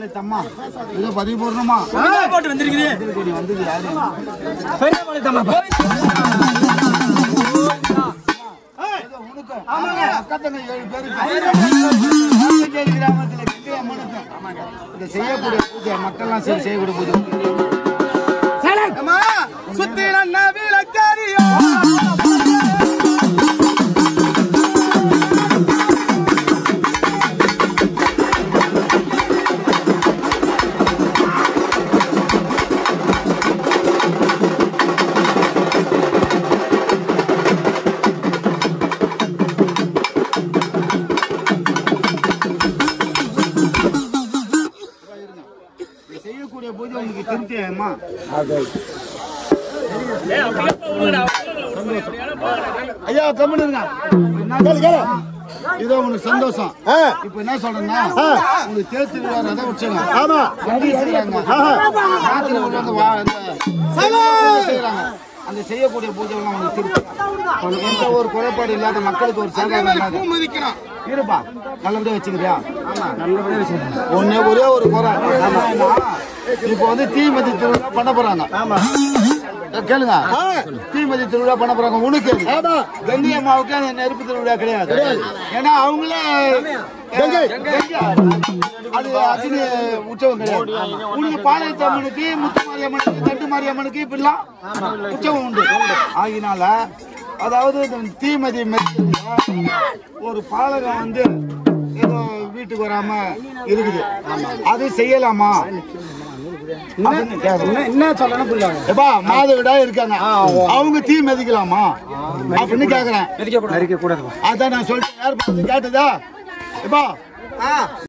பெரியபாளைய தம்மா இது பதிபூர்ணமா போட்டு வந்திருக்கிறீ நீ வந்தது யாரு பெரிய பாளையத்தம்மா ஏதோ உனக்கு பக்கத்துல ஏழு பேருக்கு கிராமத்துல கிட்டி அம்மனுக்கு இந்த செய்யக்கூடிய பூஜை மக்கள்லாம் சரி செய்யக்கூடிய பூஜை சுத்தி நன்ன விளக்காரியோ இந்த செய்யக்கூடிய பூஜை உங்களுக்கு திருப்தியாமா ஐயா கம்முனுங்க இதோ உனக்கு சந்தோஷம் இப்ப என்ன சொல்றேன்னா உங்களுக்கு தேர் திருவிழா ரத உற்சவம் ஆமா வண்டி செய்யறாங்க ராத்திரி உள்ள அந்த வா- அந்த செய்யறாங்க அந்த செய்யக்கூடிய பூஜை எல்லாம் உங்களுக்கு திருப்தி எந்த ஒரு குறைபாடு இல்லாத மக்களுக்கு ஒரு சேதாரம் இல்லாத இருப்பா நல்லபடியா வச்சுக்கிறியா நல்லபடியா வச்சுக்கிறேன் ஒன்னே ஒரே ஒரு குறை என்னன்னா, இப்போ வந்து தீமதி திருவிழா பண்ண போறாங்க ஆமா கேளுங்க தீமதி திருவிழா பண்ண போறாங்க உனக்கு கங்கை அம்மாவுக்கு அந்த நெருப்பு திருவிழா கிடையாது ஏன்னா அவங்களே கங்கை அது அக்னி உற்சவம் கிடையாது உனக்கு பாளையத்தம்மனுக்கு முத்து மாரியம்மனுக்கு தட்டு மாரியம்மனுக்கு இப்படிலாம் உற்சவம் உண்டு ஆகினால அதாவது இந்த தீமதி மெத்துல ஒரு பாலகம் வந்து ஏதோ வீட்டுக்கு வராம இருக்குது அது செய்யலாமா அப்படின்னு கேக்குறேன். என்ன சொல்லணும் புரியல எப்பா மாதவிடா இருக்காங்க அவங்க தீ மிதிக்கலாமா அப்படின்னு கேக்குறேன் மதிக்க கூடாது அதான் நான் சொல்லிட்டேன் யார் பார்த்து கேட்டதா எப்பா